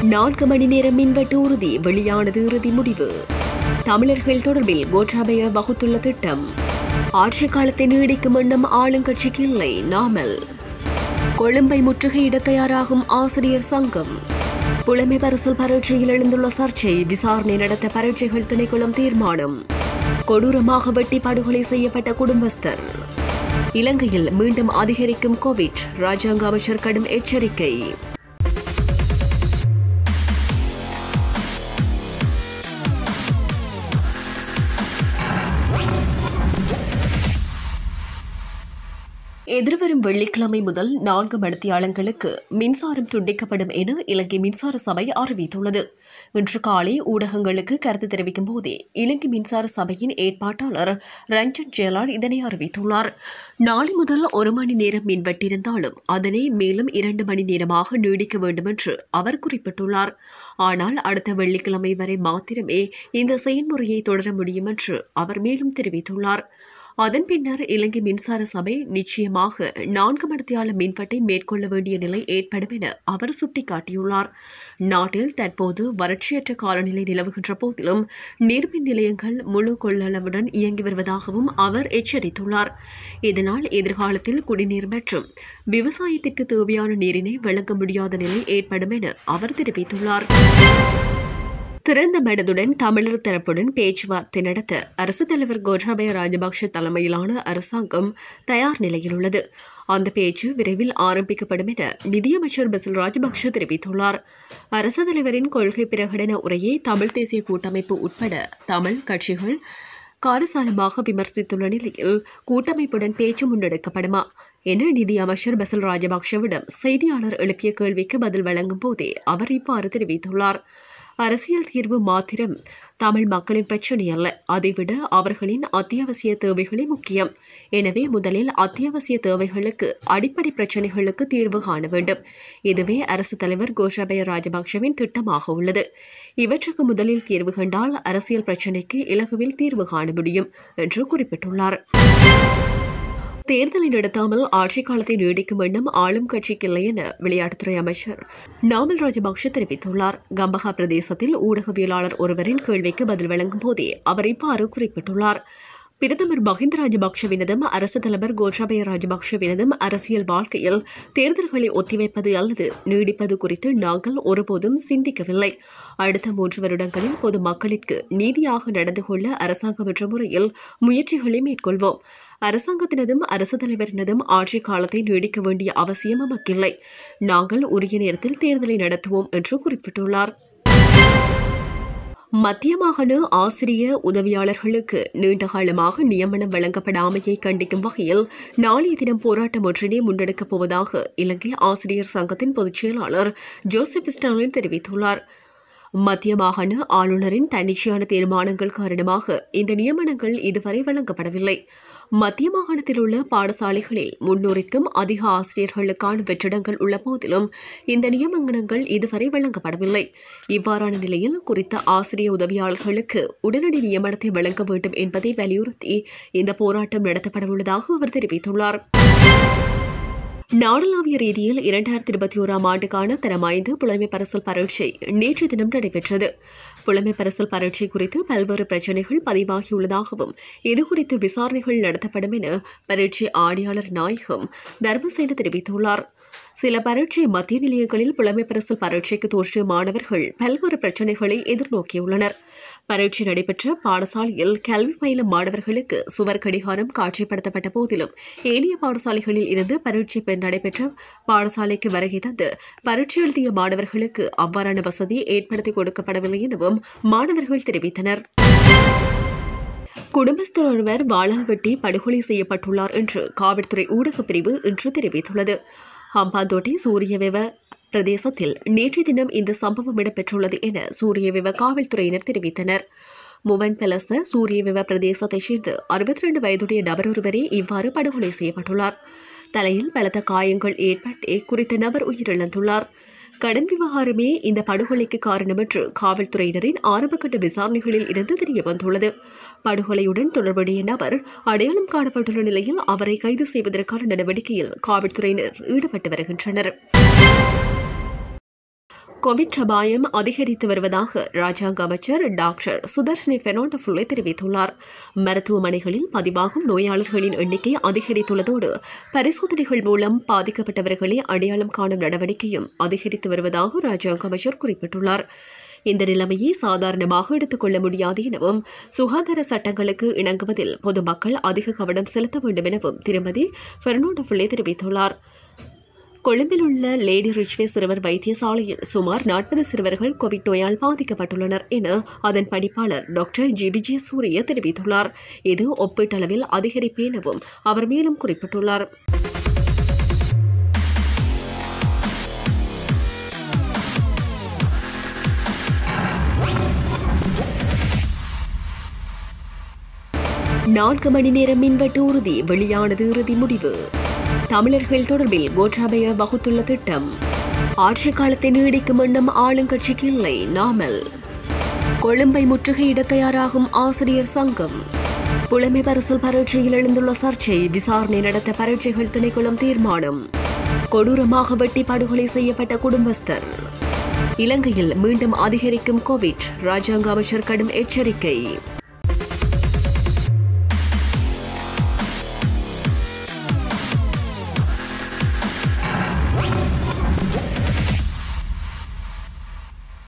நான்கு மணி நேர மின்வெட்டு உறுதி வெளியானது இறுதி முடிவு தமிழர்கள் தொடர்பில் கோட்டாபய வகுத்துள்ள திட்டம் ஆட்சி காலத்தை நீடிக்கும் எண்ணம் ஆளுங்கட்சிக்கு இல்லை நாமல் கொழும்பை முற்றுகையிட தயாராகும் ஆசிரியர் சங்கம் புலமை பரிசல் பரீட்சையில் எழுந்துள்ள சர்ச்சை விசாரணை நடத்த பரீட்சைகள் திணைக்களம் தீர்மானம் கொடூரமாக வெட்டி படுகொலை செய்யப்பட்ட குடும்பஸ்தர் இலங்கையில் மீண்டும் அதிகரிக்கும் கோவிட் ராஜாங்க அமைச்சர் கடும் எச்சரிக்கை எதிர்வரும் வெள்ளிக்கிழமை முதல் நான்கு மணித்தியாலங்களுக்கு மின்சாரம் துண்டிக்கப்படும் என இலங்கை மின்சார சபை அறிவித்துள்ளது இன்று காலை ஊடகங்களுக்கு கருத்து தெரிவிக்கும் போதே இலங்கை மின்சார சபையின் ஏற்பாட்டாளர் ரஞ்சன் ஜெயலால் இதனை அறிவித்துள்ளார் நாளை முதல் ஒரு மணி நேரம் மின்வெட்டிருந்தாலும் அதனை மேலும் இரண்டு மணி நேரமாக நீடிக்க வேண்டும் என்று அவர் குறிப்பிட்டுள்ளார் ஆனால் அடுத்த வெள்ளிக்கிழமை வரை மாத்திரமே இந்த செயல்முறையை தொடர முடியும் என்று அவர் மேலும் தெரிவித்துள்ளார் அதன் பின்னர் இலங்கை மின்சார சபை நிச்சயமாக நான்கு மணித்தியால மின்வெட்டை மேற்கொள்ள வேண்டிய நிலை ஏற்படும் என அவர் சுட்டிக்காட்டியுள்ளார் நாட்டில் தற்போது வறட்சியற்ற காலநிலை நிலவுகின்ற போதிலும் நீர்மின் நிலையங்கள் முழு கொள்ளளவுடன் இயங்கி வருவதாகவும் அவர் எச்சரித்துள்ளார் இதனால் எதிர்காலத்தில் குடிநீர் மற்றும் விவசாயத்திற்கு தேவையான நீரினை வழங்க முடியாத நிலை ஏற்படும் என அவர் தெரிவித்துள்ளார் திறந்த மனதுடன் தமிழர் தரப்புடன் பேச்சுவார்த்தை நடத்த அரசுத் தலைவர் கோட்டாபய ராஜபக்ஷ தலைமையிலான அரசாங்கம் தயார் நிலையில் உள்ளது அந்த பேச்சு விரைவில் ஆரம்பிக்கப்படும் என நிதியமைச்சர் பசில் ராஜபக்ஷ தெரிவித்துள்ளார் அரசுத் தலைவரின் கொள்கை பிரகடன உரையை தமிழ் தேசிய கூட்டமைப்பு உட்பட தமிழ் கட்சிகள் காரசாரமாக விமர்சித்துள்ள நிலையில் கூட்டமைப்புடன் பேச்சு முன்னெடுக்கப்படுமா என நிதி அமைச்சர் பசில் ராஜபக்ஷவிடம் செய்தியாளர் எழுப்பிய கேள்விக்கு பதில் வழங்கும் போதே அவர் இவ்வாறு தெரிவித்துள்ளார் அரசியல் தீர்வு மாத்திரம் தமிழ் மக்களின் பிரச்சனை அல்ல அதைவிட அவர்களின் அத்தியாவசிய தேவைகளே முக்கியம் எனவே முதலில் அத்தியாவசிய தேவைகளுக்கு அடிப்படை பிரச்சனைகளுக்கு தீர்வு காண வேண்டும் இதுவே அரசு தலைவர் கோஷாபய ராஜபக்ஷவின் திட்டமாக உள்ளது இவற்றுக்கு முதலில் தீர்வு கண்டால் அரசியல் பிரச்சினைக்கு இலகுவில் தீர்வு காண முடியும் என்று குறிப்பிட்டுள்ளார் தேர்தலை நடத்தாமல் ஆட்சி காலத்தை நீடிக்கும் எண்ணம் ஆளும் கட்சிக்கு இல்லை என விளையாட்டுத்துறை அமைச்சர் நாமல் ராஜபக்ஷ தெரிவித்துள்ளார் கம்பஹா பிரதேசத்தில் ஊடகவியலாளர் ஒருவரின் கேள்விக்கு பதில் வழங்கும் போதே அவர் இவ்வாறு குறிப்பிட்டுள்ளார் பிரதமர் மஹிந்த ராஜபக்ஷவினதும் அரசு தலைவர் கோட்டாபய ராஜபக்ஷவினதும் அரசியல் வாழ்க்கையில் தேர்தல்களை ஒத்திவைப்பது அல்லது நீடிப்பது குறித்து நாங்கள் ஒருபோதும் சிந்திக்கவில்லை அடுத்த மூன்று வருடங்களில் பொது மக்களிற்கு நீதியாக நடந்து கொள்ள அரசாங்கம் என்ற முறையில் முயற்சிகளை மேற்கொள்வோம் அரசாங்கத்தினதும் அரசு தலைவரினதும் ஆட்சி காலத்தை நீடிக்க வேண்டிய அவசியம் நமக்கில்லை நாங்கள் உரிய நேரத்தில் தேர்தலை நடத்துவோம் என்று குறிப்பிட்டுள்ளார் மத்திய மாகாண ஆசிரிய உதவியாளர்களுக்கு நீண்ட காலமாக நியமனம் வழங்கப்படாமையை கண்டிக்கும் வகையில் நாளைய தினம் போராட்டம் ஒன்றினை முன்னெடுக்கப் போவதாக இலங்கை ஆசிரியர் சங்கத்தின் பொதுச் செயலாளர் ஜோசப் ஸ்டாலின் தெரிவித்துள்ளார் மத்திய மாகாண ஆளுநரின் தன்னிச்சையான தீர்மானங்கள் காரணமாக இந்த நியமனங்கள் இதுவரை வழங்கப்படவில்லை மத்திய மாகாணத்தில் உள்ள பாடசாலைகளில் முன்னூறுக்கும் அதிக ஆசிரியர்களுக்கான வெற்றிடங்கள் உள்ள போதிலும் இந்த நியமனங்கள் இதுவரை வழங்கப்படவில்லை இவ்வாறான நிலையில் குறித்த ஆசிரிய உதவியாளர்களுக்கு உடனடி நியமனத்தை வழங்க வேண்டும் என்பதை வலியுறுத்தி இந்த போராட்டம் நடத்தப்படவுள்ளதாக அவர் தெரிவித்துள்ளார் நாடளாவிய ரீதியில் இரண்டாயிரத்தி இருபத்தி ஓராம் ஆண்டுக்கான தரம் ஐந்து புலமை பரிசல் பரீட்சை நேற்று தினம் நடைபெற்றது புலமை பரிசல் பரீட்சை குறித்து பல்வேறு பிரச்சினைகள் பதிவாகியுள்ளதாகவும் இதுகுறித்து விசாரணைகள் நடத்தப்படும் என பரீட்சை ஆணையாளர் நாயகம் தர்மசேன தெரிவித்துள்ளார் சில பரீட்சை மத்திய நிலையங்களில் புலமை பரிசல் பரீட்சைக்கு தோற்றிய மாணவர்கள் பல்வேறு பிரச்சினைகளை எதிர்நோக்கியுள்ளனர் பரீட்சை நடைபெற்ற பாடசாலையில் கல்வி பயிலும் மாணவர்களுக்கு சுவர் கடிகாரம் காட்சிப்படுத்தப்பட்ட போதிலும் ஏனைய பாடசாலைகளில் இருந்து பரீட்சை பெண் நடைபெற்ற பாடசாலைக்கு வருகை தந்து பரீட்சை எழுதிய மாணவர்களுக்கு அவ்வாறான வசதி ஏற்படுத்தி கொடுக்கப்படவில்லை எனவும் மாணவர்கள் தெரிவித்தனர் குடும்பஸ்தர் ஒருவர் வாளால் வெட்டி படுகொலை செய்யப்பட்டுள்ளார் என்று காவல்துறை ஊடகப் பிரிவு இன்று தெரிவித்துள்ளது ஹம்பாந்தோட்டை சூரியவெவ பிரதேசத்தில் நேற்றைய தினம் இந்த சம்பவம் இடம்பெற்றுள்ளது என சூரியவெவ காவல்துறையினர் தெரிவித்தனர் முவன் பெலச சூரியவெவ பிரதேசத்தைச் சேர்ந்த அறுபத்தி ரெண்டு வயதுடைய நபர் ஒருவரே இவ்வாறு படுகொலை செய்யப்பட்டுள்ளார் தலையில் பலத்த காயங்கள் ஏற்பட்டு குறித்த நபர் உயிரிழந்துள்ளார் கடன் விவகாரமே இந்த படுகொலைக்கு காரணம் என்று காவல்துறையினரின் ஆரம்பகட்ட விசாரணைகளில் இருந்து தெரிய வந்துள்ளது படுகொலையுடன் தொடர்புடைய நபர் அடையாளம் காணப்பட்டுள்ள நிலையில் அவரை கைது செய்வதற்கான நடவடிக்கையில் காவல்துறையினர் ஈடுபட்டு வருகின்றனர் கோவிட் அபாயம் அதிகரித்து வருவதாக ராஜாங்க அமைச்சர் டாக்டர் சுதர்ஷினி பெர்னாண்டோ ஃபுல்லே தெரிவித்துள்ளார் மருத்துவமனைகளில் பதிவாகும் நோயாளர்களின் எண்ணிக்கை அதிகரித்துள்ளதோடு பரிசோதனைகள் மூலம் பாதிக்கப்பட்டவர்களை அடையாளம் காணும் நடவடிக்கையும் அதிகரித்து வருவதாக ராஜாங்க அமைச்சர் குறிப்பிட்டுள்ளார் இந்த நிலைமையை சாதாரணமாக எடுத்துக்கொள்ள முடியாது எனவும் சுகாதார சட்டங்களுக்கு இணங்குவதில் பொதுமக்கள் அதிக கவனம் செலுத்த வேண்டும் எனவும் திருமதி பெர்னாண்டோ ஃபுல்லே தெரிவித்துள்ளார் கொழும்பில் உள்ள லேடி ரிச்வே சிறுவர் வைத்தியசாலையில் சுமார் நாற்பது சிறுவர்கள் கோவிட் நோயால் பாதிக்கப்பட்டுள்ளனர் என அதன் படிப்பாளர் டாக்டர் ஜிபிஜி சூரிய தெரிவித்துள்ளார் இது ஒப்பீட்டளவில் அதிகரிப்பு எனவும் அவர் மேலும் குறிப்பிட்டுள்ளார் நான்கு மணி நேரம் மின்வெட்டு உறுதி வெளியானது இறுதி முடிவு தமிழர்கள் தொடர்பில் கோட்டாபய வகுத்துள்ள திட்டம் ஆட்சி காலத்தை நீடிக்கும் எண்ணம் ஆளுங்கட்சிக்கு இல்லை நாமல் கொழும்பை முற்றுகையிட தயாராகும் ஆசிரியர் சங்கம் புலமை பரிசல் பரீட்சையில் எழுந்துள்ள சர்ச்சை விசாரணை நடத்த பரீட்சைகள் திணைக்களம் தீர்மானம் கொடூரமாக வெட்டி படுகொலை செய்யப்பட்ட குடும்பஸ்தர் இலங்கையில் மீண்டும் அதிகரிக்கும் கோவிட் ராஜாங்க அமைச்சர் கடும் எச்சரிக்கை